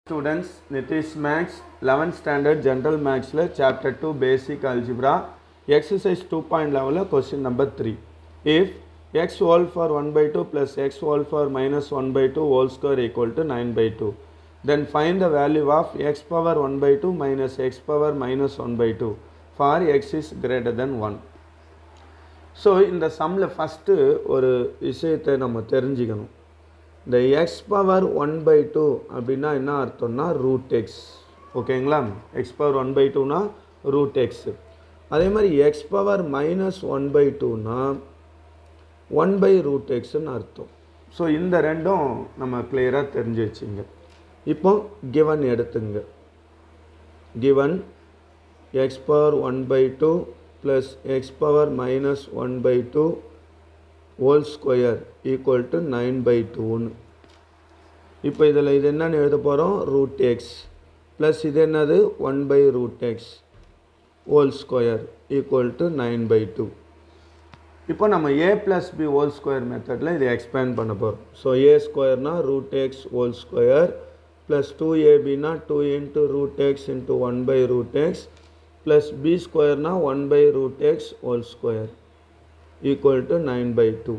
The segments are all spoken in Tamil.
Students, Nitish Max, 11th standard general mathsல chapter 2 basic algebra exercise 2.11 question number 3 if x whole for 1 by 2 plus x whole for minus 1 by 2 whole square equal to 9 by 2 then find the value of x power 1 by 2 minus x power minus 1 by 2 for x is greater than 1 so இந்த சம்மில் ஃபஸ்ட்டு ஒரு விஷயத்தை நம்ம தெரிஞ்சுக்கணும் இந்த x power one by two அப்படின்னா என்ன அர்த்தம்னா ரூட் எக்ஸ் ஓகேங்களா எக்ஸ் பவர் ஒன் பை டூனா ரூட் எக்ஸ் அதே மாதிரி x power minus one by டூனா ஒன் பை ரூட் எக்ஸ்ன்னு அர்த்தம் ஸோ இந்த ரெண்டும் நம்ம கிளியராக தெரிஞ்சு வச்சுங்க இப்போ கிவன் எடுத்துங்க given x power one by two plus x power minus one by two whole square equal to nine by டூன்னு இப்போ இதில் இது என்னன்னு எழுத போகிறோம் ரூட் எக்ஸ் ப்ளஸ் இது என்னது one by root x whole square equal to nine by two இப்போ நம்ம a plus b whole square மெத்தடில் இதை எக்ஸ்பேண்ட் பண்ண போகிறோம் ஸோ ஏ ஸ்கொயர்னா root x whole square plus two ஏபினா two into root x into one by root x plus b ஸ்கொயர்னா one by root x whole square equal to nine by two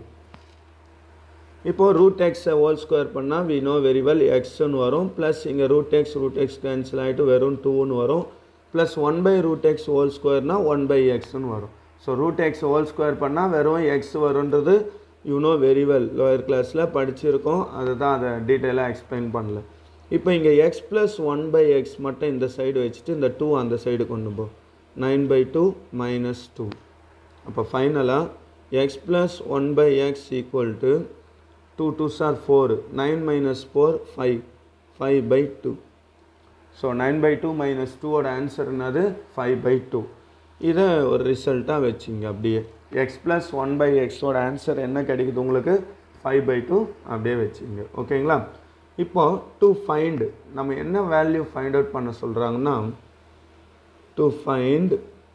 இப்போது ரூட் எக்ஸை ஹோல் ஸ்கொயர் பண்ணால் வி நோ வெரி வெல் எக்ஸ்ன்னு வரும் ப்ளஸ் இங்கே root x root x cancel ஆகிட்டு வெறும் டூன்னு வரும் plus one by root x whole ஸ்கொயர்னால் ஒன் பை எக்ஸ்ன்னு வரும் so root x whole square பண்ணால் வெறும் எக்ஸ் வரும்ன்றது you know very well lower கிளாஸில் படிச்சிருக்கோம் அதுதான் அதை டீட்டெயிலாக எக்ஸ்பிளைன் பண்ணல இப்போ இங்கே x plus one by x மட்டும் இந்த சைடு வச்சுட்டு இந்த டூ அந்த சைடு கொண்டு போ nine by two minus two அப்போ ஃபைனலாக x plus one by x equal to two two சார் four nine minus four five five by two so nine by two minus டூவோட ஆன்சர் என்னது ஃபைவ் பை டூ இதை ஒரு ரிசல்ட்டாக வச்சுங்க அப்படியே எக்ஸ் ப்ளஸ் ஒன் பை எக்ஸோட ஆன்சர் என்ன கிடைக்குது உங்களுக்கு ஃபைவ் பை டூ அப்படியே வச்சுங்க ஓகேங்களா இப்போ டு ஃபைண்ட் நம்ம என்ன வேல்யூ ஃபைண்ட் அவுட் பண்ண சொல்கிறாங்கன்னா to find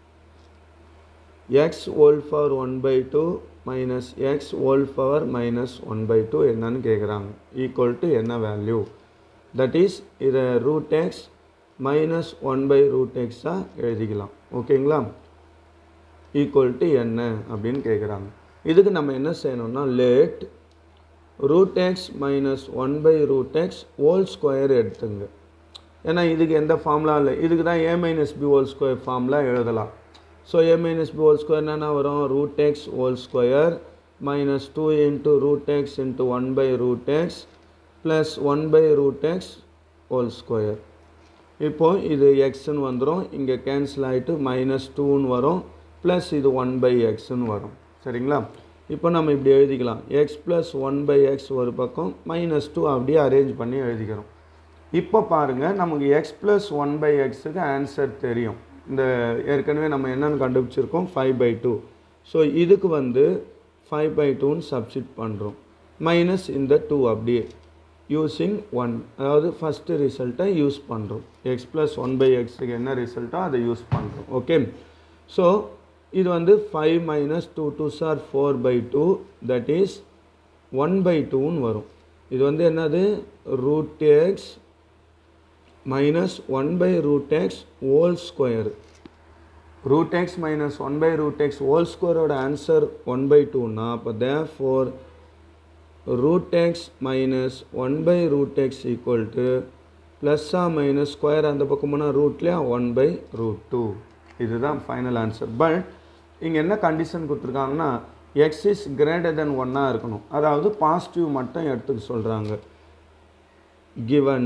x whole power one by two minus x whole power minus one by two என்னன்னு கேட்குறாங்க ஈக்குவல் டு என்ன வேல்யூ தட் இஸ் இதை root x minus one by root எக்ஸாக எழுதிக்கலாம் ஓகேங்களா ஈக்குவல் டு என்ன அப்படின்னு கேட்குறாங்க இதுக்கு நம்ம என்ன செய்யணும்னா let root x minus one by root x whole square எடுத்துங்க ஏன்னா இதுக்கு எந்த ஃபார்முலா இல்லை இதுக்கு தான் a minus b whole square formula எழுதலாம் so a minus b whole square என்ன வரும் root x whole square minus two into root x into one by root x plus one by root x whole square இப்போது இது எக்ஸ்ன்னு வந்துடும் இங்கே கேன்சல் ஆகிட்டு மைனஸ் டூன்னு வரும் ப்ளஸ் இது ஒன் பை எக்ஸ்ன்னு வரும் சரிங்களா இப்போ நம்ம இப்படி எழுதிக்கலாம் x plus one by x ஒரு பக்கம் மைனஸ் டூ அப்படியே அரேஞ்ச் பண்ணி எழுதிக்கிறோம் இப்போ பாருங்கள் நமக்கு எக்ஸ் ப்ளஸ் ஒன் பை எக்ஸுக்கு ஆன்சர் தெரியும் இந்த ஏற்கனவே நம்ம என்னென்னு கண்டுபிடிச்சிருக்கோம் ஃபைவ் பை டூ ஸோ இதுக்கு வந்து ஃபைவ் பை டூன்னு சப்ஸ்டிட் பண்ணுறோம் மைனஸ் இந்த டூ அப்படியே யூஸிங் ஒன் அதாவது ஃபஸ்ட்டு ரிசல்ட்டை யூஸ் பண்ணுறோம் எக்ஸ் ப்ளஸ் ஒன் பை எக்ஸுக்கு என்ன ரிசல்ட்டோ அதை யூஸ் பண்ணுறோம் ஓகே ஸோ இது வந்து ஃபைவ் மைனஸ் டூ டூ சார் four by two that is one by டூன்னு வரும் இது வந்து என்னது root x minus one by root x whole square root x minus one by root x whole ஸ்கொயரோட ஆன்சர் ஒன் பை டூன்னா அப்போ therefore root x minus one by root x equal to ப்ளஸ்ஸாக மைனஸ் ஸ்கொயர் அந்த பக்கம் போனால் ரூட்லேயே ஒன் பை ரூட் டூ இதுதான் ஃபைனல் ஆன்சர் பட் இங்கே என்ன கண்டிஷன் கொடுத்துருக்காங்கன்னா எக்ஸ் இஸ் கிரேட்டர் தென் ஒன்னாக இருக்கணும் அதாவது பாசிட்டிவ் மட்டும் எடுத்துக்க சொல்கிறாங்க given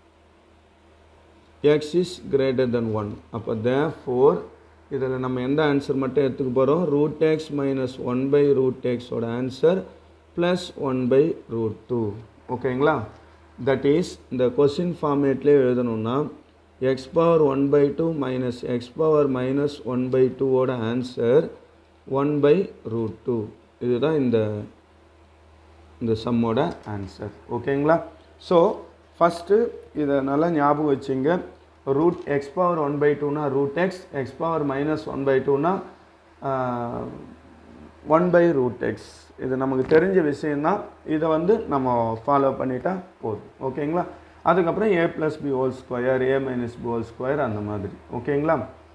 x is greater than one அப்போ தே ஃபோர் இதில் நம்ம எந்த ஆன்சர் மட்டும் எடுத்துக்க போகிறோம் root x minus one by root எக்ஸோட answer plus one by root two ஓகேங்களா தட் இஸ் இந்த கொஸ்டின் ஃபார்மேட்லேயே எழுதணுன்னா x power one by two minus x power minus one by டூவோட answer one by root two இதுதான் இந்த இந்த சம்மோட ஆன்சர் ஓகேங்களா ஸோ ஃபஸ்ட்டு இதை நல்லா ஞாபகம் வச்சுங்க root x power one by டூனா root x x power minus one by டூனா ஒன் பை ரூட் எக்ஸ் இது நமக்கு தெரிஞ்ச விஷயந்தான் இதை வந்து நம்ம ஃபாலோ பண்ணிட்டா போதும் ஓகேங்களா அதுக்கப்புறம் a plus b whole square a minus b whole square அந்த மாதிரி ஓகேங்களா